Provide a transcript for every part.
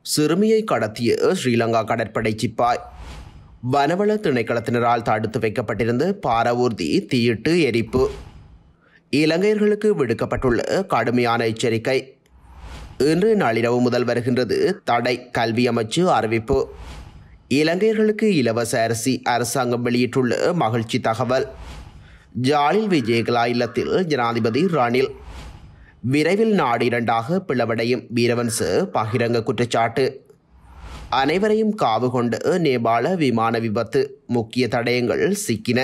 சிறுமியை கடத்திய ஸ்ரீலங்கா கடற்படை சிப்பாய் வனவள திணைக்களத்தினரால் தடுத்து வைக்கப்பட்டிருந்த பாரவூர்தி தீயிட்டு எரிப்பு இலங்கையர்களுக்கு விடுக்கப்பட்டுள்ள கடுமையான எச்சரிக்கை இன்று நள்ளிரவு முதல் வருகின்றது தடை கல்வி அமைச்சு அறிவிப்பு இலங்கையர்களுக்கு இலவச அரிசி அரசாங்கம் வெளியிட்டுள்ள மகிழ்ச்சி தகவல் ஜாலில் விஜயகலா இல்லத்தில் ஜனாதிபதி ரணில் விரைவில் நாடு இரண்டாக பிளவடையும் வீரவன்ச பகிரங்க குற்றச்சாட்டு அனைவரையும் காவு கொண்டு நேபாள விமான விபத்து முக்கிய தடயங்கள் சிக்கின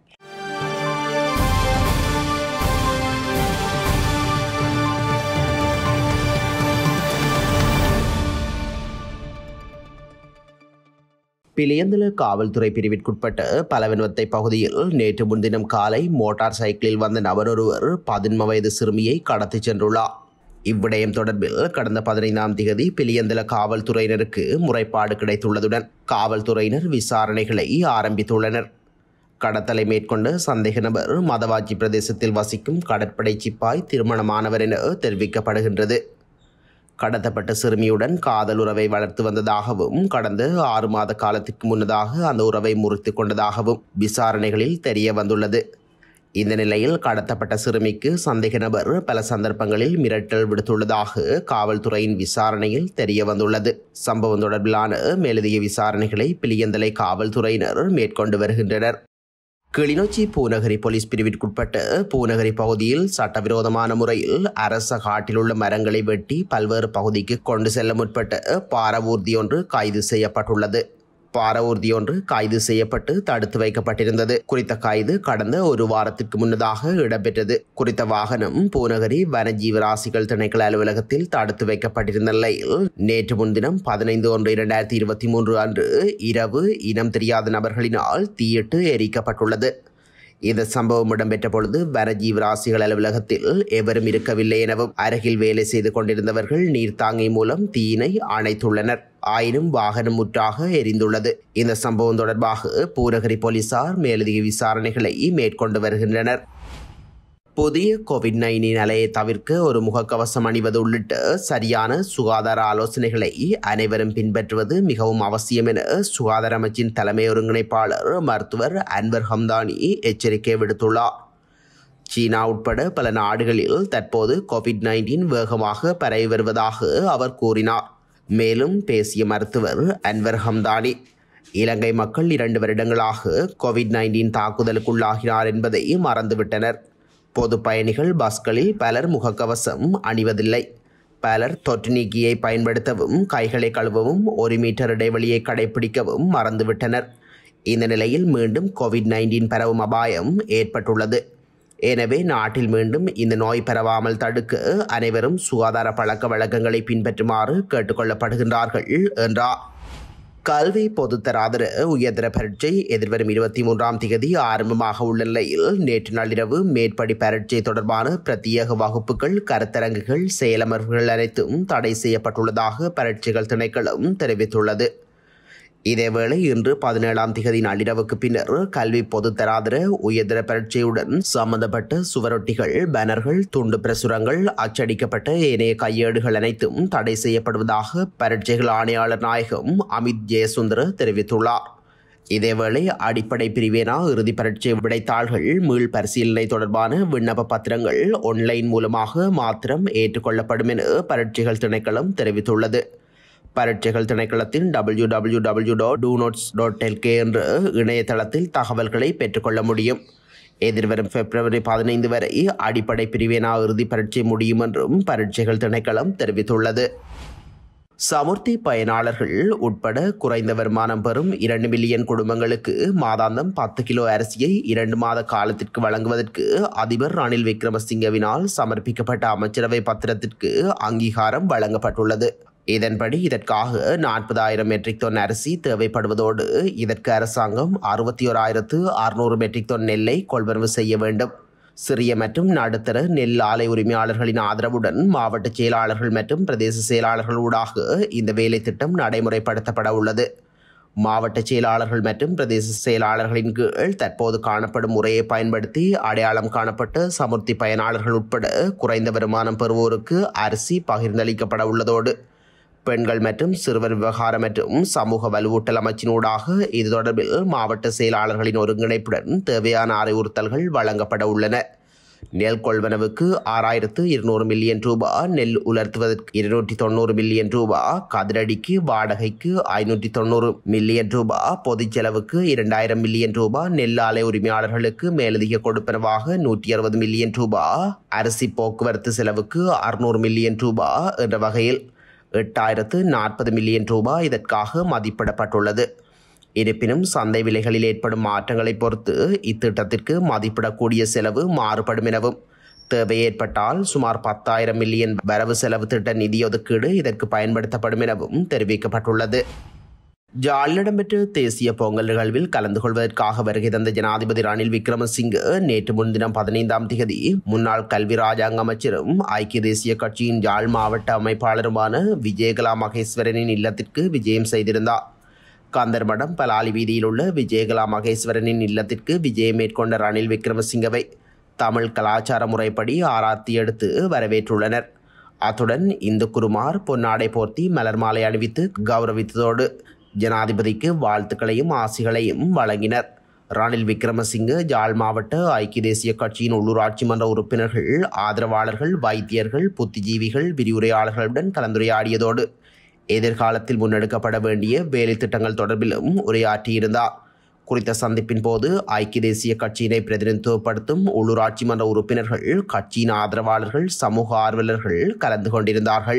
பிளியந்தல காவல்துறை பிரிவிற்குட்பட்ட பலவன்வத்தை பகுதியில் நேற்று முன்தினம் காலை மோட்டார் சைக்கிளில் வந்த நபர் ஒருவர் பதின்ம வயது சிறுமியை கடத்திச் சென்றுள்ளார் இவ்விடயம் தொடர்பில் கடந்த பதினைந்தாம் திகதி பிளியந்தல காவல்துறையினருக்கு முறைப்பாடு கிடைத்துள்ளதுடன் காவல்துறையினர் விசாரணைகளை ஆரம்பித்துள்ளனர் கடத்தலை மேற்கொண்ட சந்தேக நபர் மதவாச்சி பிரதேசத்தில் வசிக்கும் கடற்படை சிப்பாய் திருமணமானவர் என தெரிவிக்கப்படுகின்றது கடத்தப்பட்ட சிறுமியுடன் காதல் உறவை வளர்த்து வந்ததாகவும் கடந்த ஆறு மாத காலத்திற்கு முன்னதாக அந்த உறவை முறித்து கொண்டதாகவும் விசாரணைகளில் தெரிய வந்துள்ளது இந்த நிலையில் கடத்தப்பட்ட சிறுமிக்கு சந்தேக நபர் பல சந்தர்ப்பங்களில் மிரட்டல் விடுத்துள்ளதாக காவல்துறையின் விசாரணையில் தெரிய வந்துள்ளது சம்பவம் தொடர்பிலான மேலதிக விசாரணைகளை பிளியந்தலை காவல்துறையினர் மேற்கொண்டு வருகின்றனர் கிளிநொச்சி பூநகரி போலீஸ் பிரிவிற்குட்பட்ட பூநகரி பகுதியில் சட்டவிரோதமான முறையில் அரச காட்டில் உள்ள மரங்களை வெட்டி பல்வேறு பகுதிக்கு கொண்டு செல்ல முற்பட்ட பாரவூர்தி ஒன்று கைது செய்யப்பட்டுள்ளது பாரவூர்தி ஒன்று கைது செய்யப்பட்டு தடுத்து வைக்கப்பட்டிருந்தது குறித்த கைது கடந்த ஒரு வாரத்திற்கு முன்னதாக இடம்பெற்றது குறித்த வாகனம் பூநகரி வனஜீவராசிகள் திணைக்கள அலுவலகத்தில் தடுத்து வைக்கப்பட்டிருந்த நிலையில் நேற்று முன்தினம் பதினைந்து ஒன்று இரண்டாயிரத்தி இருபத்தி மூன்று அன்று இரவு இனம் தெரியாத நபர்களினால் தீயிட்டு எரிக்கப்பட்டுள்ளது இந்த சம்பவம் இடம்பெற்ற பொழுது வனஜீவராசிகள் அலுவலகத்தில் எவரும் இருக்கவில்லை எனவும் அருகில் வேலை செய்து கொண்டிருந்தவர்கள் நீர்த்தாங்கி மூலம் தீயினை அணைத்துள்ளனர் ஆயினும் வாகனம் முற்றாக எரிந்துள்ளது இந்த சம்பவம் தொடர்பாக பூநகரி போலீசார் மேலதிக விசாரணைகளை மேற்கொண்டு வருகின்றனர் புதிய கோவிட் நைன்டீன் அலையை தவிர்க்க ஒரு முகக்கவசம் அணிவது உள்ளிட்ட சரியான சுகாதார ஆலோசனைகளை அனைவரும் பின்பற்றுவது மிகவும் அவசியம் என சுகாதார அமைச்சின் தலைமை ஒருங்கிணைப்பாளர் மருத்துவர் அன்வர் ஹம்தானி எச்சரிக்கை விடுத்துள்ளார் சீனா உட்பட பல நாடுகளில் தற்போது கோவிட் நைன்டீன் வேகமாக பரவி வருவதாக அவர் கூறினார் மேலும் பேசிய மருத்துவர் அன்வர் ஹம்தானி இலங்கை மக்கள் இரண்டு வருடங்களாக கோவிட் நைன்டீன் தாக்குதலுக்குள்ளாகினார் என்பதை மறந்துவிட்டனர் பொது பயணிகள் பஸ்களில் பலர் முகக்கவசம் அணிவதில்லை பலர் தொற்று நீக்கியை பயன்படுத்தவும் கைகளை கழுவவும் ஒரு மீட்டர் இடைவெளியை கடைபிடிக்கவும் மறந்துவிட்டனர் இந்த நிலையில் மீண்டும் கோவிட் நைன்டீன் பரவும் அபாயம் ஏற்பட்டுள்ளது எனவே நாட்டில் மீண்டும் இந்த நோய் பரவாமல் தடுக்க அனைவரும் சுகாதார பழக்க வழக்கங்களை பின்பற்றுமாறு கேட்டுக்கொள்ளப்படுகின்றார்கள் என்றார் கல்வி பொதுத்தராதர உயர்தர பரீட்சை எதிர்வரும் இருபத்தி மூன்றாம் திகதி ஆரம்பமாக உள்ள நிலையில் நேற்று நள்ளிரவு மேற்படி பரீட்சை தொடர்பான பிரத்யேக வகுப்புகள் கருத்தரங்குகள் செயலமர்வுகள் அனைத்தும் தடை செய்யப்பட்டுள்ளதாக பரீட்சைகள் திணைக்களம் தெரிவித்துள்ளது இதேவேளை இன்று பதினேழாம் திகதி நள்ளிரவுக்கு பின்னர் கல்வி பொதுத்தராதர உயர்தர பரீட்சையுடன் சம்பந்தப்பட்ட சுவரொட்டிகள் பேனர்கள் துண்டு பிரசுரங்கள் அச்சடிக்கப்பட்ட ஏனைய கையேடுகள் அனைத்தும் தடை செய்யப்படுவதாக பரீட்சைகள் ஆணையாளர் நாயகம் அமித் ஜெயசுந்தர தெரிவித்துள்ளார் இதேவேளை அடிப்படை பிரிவேனா இறுதி பரீட்சை விடைத்தாள்கள் மீள் பரிசீலனை தொடர்பான விண்ணப்ப பத்திரங்கள் ஒன்லைன் மூலமாக மாத்திரம் ஏற்றுக்கொள்ளப்படும் என பரீட்சைகள் திணைக்களம் தெரிவித்துள்ளது பரீட்சைகள் திணைக்களத்தின் W W W dot doenets dot LK என்ற இணையதளத்தில் தகவல்களை பெற்றுக்கொள்ள முடியும் எதிர்வரும் பிப்ரவரி பதினைந்து வரை அடிப்படை பிரிவினா இறுதி பரீட்சை முடியும் என்றும் பரீட்சைகள் திணைக்களம் தெரிவித்துள்ளது சமுர்த்தி பயனாளர்கள் உட்பட குறைந்த வருமானம் பெறும் இரண்டு மில்லியன் குடும்பங்களுக்கு மாதாந்தம் பத்து கிலோ அரிசியை இரண்டு மாத காலத்திற்கு வழங்குவதற்கு அதிபர் ரணில் விக்ரமசிங்கவினால் சமர்ப்பிக்கப்பட்ட அமைச்சரவை பத்திரத்திற்கு அங்கீகாரம் வழங்கப்பட்டுள்ளது இதன்படி இதற்காக நாற்பதாயிரம் மெட்ரிக் டன் அரிசி தேவைப்படுவதோடு இதற்கு அரசாங்கம் அறுபத்தி ஓராயிரத்து அறுநூறு மெட்ரிக் டன் நெல்லை கொள்வனவு செய்ய வேண்டும் சிறிய மற்றும் நடுத்தர நெல் ஆலை உரிமையாளர்களின் ஆதரவுடன் மாவட்ட செயலாளர்கள் மற்றும் பிரதேச செயலாளர்கள் ஊடாக இந்த வேலை திட்டம் நடைமுறைப்படுத்தப்பட உள்ளது மாவட்ட செயலாளர்கள் மற்றும் பிரதேச செயலாளர்களின் கீழ் தற்போது காணப்படும் முறையை பயன்படுத்தி அடையாளம் காணப்பட்ட சமுர்த்தி பயனாளர்கள் உட்பட குறைந்த வருமானம் பெறுவோருக்கு அரிசி பகிர்ந்தளிக்கப்பட உள்ளதோடு பெண்கள் மற்றும் சிறுவர் விவகாரம் மற்றும் சமூக வலுவூட்டல் அமைச்சினூடாக இது தொடர்பில் மாவட்ட செயலாளர்களின் ஒருங்கிணைப்புடன் தேவையான அறிவுறுத்தல்கள் வழங்கப்பட உள்ளன நெல் கொள்வனவுக்கு ஆறாயிரத்து இருநூறு மில்லியன் ரூபாய் நெல் உலர்த்துவதற்கு இருநூற்றி தொண்ணூறு மில்லியன் ரூபாய் கதிரடிக்கு வாடகைக்கு ஐநூற்றி தொண்ணூறு மில்லியன் ரூபாய் பொதுச் செலவுக்கு இரண்டாயிரம் மில்லியன் ரூபாய் நெல் ஆலை உரிமையாளர்களுக்கு மேலதிக கொடுப்பனவாக நூற்றி அறுபது மில்லியன் ரூபாய் அரிசி போக்குவரத்து செலவுக்கு அறுநூறு மில்லியன் ரூபாய் என்ற வகையில் எட்டாயிரத்து நாற்பது மில்லியன் ரூபாய் இதற்காக மதிப்பிடப்பட்டுள்ளது இருப்பினும் சந்தை விலைகளில் ஏற்படும் மாற்றங்களை பொறுத்து இத்திட்டத்திற்கு மதிப்பிடக்கூடிய செலவு மாறுபடும் எனவும் தேவை ஏற்பட்டால் சுமார் பத்தாயிரம் மில்லியன் வரவு செலவு திட்ட நிதி ஒதுக்கீடு இதற்கு பயன்படுத்தப்படும் எனவும் தெரிவிக்கப்பட்டுள்ளது ஜாலில் இடம்பெற்ற தேசிய பொங்கல் நிகழ்வில் கலந்து கொள்வதற்காக வருகை தந்த ஜனாதிபதி ரணில் விக்ரமசிங்கே நேற்று முன்தினம் பதினைந்தாம் திகதி முன்னாள் கல்வி ராஜாங்க அமைச்சரும் ஐக்கிய தேசிய கட்சியின் ஜாழ் மாவட்ட அமைப்பாளருமான விஜயகலா மகேஸ்வரனின் இல்லத்திற்கு விஜயம் செய்திருந்தார் கந்தர்மடம் பலாலி வீதியில் உள்ள விஜயகலா மகேஸ்வரனின் இல்லத்திற்கு விஜயம் மேற்கொண்ட ரணில் விக்ரமசிங்கவை தமிழ் கலாச்சார முறைப்படி ஆராத்தி எடுத்து வரவேற்றுள்ளனர் அத்துடன் இந்து குருமார் பொன்னாடை போர்த்தி மலர் மாலை அணிவித்து கௌரவித்ததோடு ஜனாதிபதிக்கு வாழ்த்துக்களையும் ஆசிகளையும் வழங்கினர் ரணில் விக்ரமசிங்கே ஜாழ் மாவட்ட ஐக்கிய தேசிய கட்சியின் உள்ளூராட்சி மன்ற உறுப்பினர்கள் ஆதரவாளர்கள் வைத்தியர்கள் புத்திஜீவிகள் விரிவுரையாளர்களுடன் கலந்துரையாடியதோடு எதிர்காலத்தில் முன்னெடுக்கப்பட வேண்டிய வேலை திட்டங்கள் தொடர்பிலும் உரையாற்றியிருந்தார் குறித்த சந்திப்பின் போது ஐக்கிய தேசிய கட்சியினை பிரதிநிதித்துவப்படுத்தும் உள்ளூராட்சி மன்ற உறுப்பினர்கள் கட்சியின் ஆதரவாளர்கள் சமூக ஆர்வலர்கள் கலந்து கொண்டிருந்தார்கள்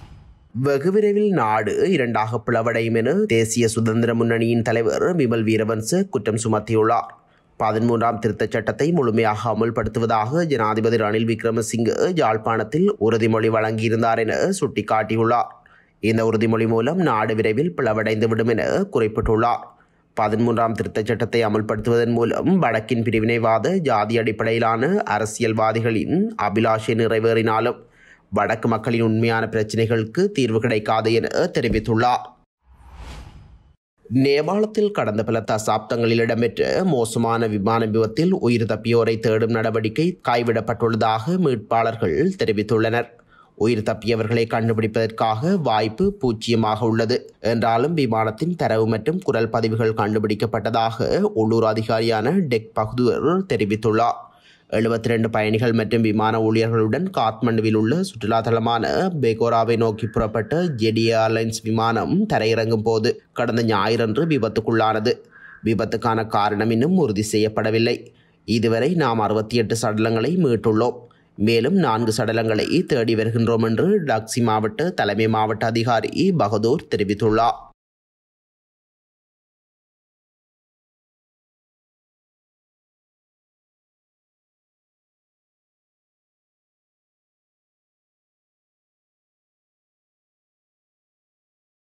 வெகு விரைவில் நாடு இரண்டாக பிளவடையும் என தேசிய சுதந்திர முன்னணியின் தலைவர் விமல் வீரவன்ச குற்றம் சுமத்தியுள்ளார் பதிமூன்றாம் திருத்தச் சட்டத்தை முழுமையாக அமுல்படுத்துவதாக ஜனாதிபதி ரணில் விக்ரமசிங்கே யாழ்ப்பாணத்தில் உறுதிமொழி வழங்கியிருந்தார் என சுட்டிக்காட்டியுள்ளார் இந்த உறுதிமொழி மூலம் நாடு விரைவில் பிளவடைந்துவிடும் என குறிப்பிட்டுள்ளார் பதிமூன்றாம் திருத்தச் சட்டத்தை அமல்படுத்துவதன் மூலம் வடக்கின் பிரிவினைவாத ஜாதி அடிப்படையிலான அரசியல்வாதிகளின் அபிலாஷை நிறைவேறினாலும் வடக்கு மக்களின் உண்மையான பிரச்சினைகளுக்கு தீர்வு கிடைக்காது என தெரிவித்துள்ளார் நேபாளத்தில் கடந்த பல தசாப்தங்களில் இடம்பெற்ற மோசமான விமான விபத்தில் உயிர் தப்பியோரை தேடும் நடவடிக்கை கைவிடப்பட்டுள்ளதாக மீட்பாளர்கள் தெரிவித்துள்ளனர் உயிர் தப்பியவர்களை கண்டுபிடிப்பதற்காக வாய்ப்பு பூஜ்ஜியமாக உள்ளது என்றாலும் விமானத்தின் தரவு மற்றும் குரல் பதிவுகள் கண்டுபிடிக்கப்பட்டதாக உள்ளூர் அதிகாரியான டெக் பகுதுவர் தெரிவித்துள்ளார் எழுபத்தி ரெண்டு பயணிகள் மற்றும் விமான ஊழியர்களுடன் காத்மண்டுவில் உள்ள சுற்றுலா தலமான பெகோராவை நோக்கி புறப்பட்ட ஜெடி ஏர்லைன்ஸ் விமானம் தரையிறங்கும் போது கடந்த ஞாயிறன்று விபத்துக்குள்ளானது விபத்துக்கான காரணம் இன்னும் உறுதி செய்யப்படவில்லை இதுவரை நாம் அறுபத்தி எட்டு சடலங்களை மீட்டுள்ளோம் மேலும் நான்கு சடலங்களை தேடி வருகின்றோம் என்று டாக்ஸி மாவட்ட தலைமை மாவட்ட அதிகாரி பகதூர் தெரிவித்துள்ளார்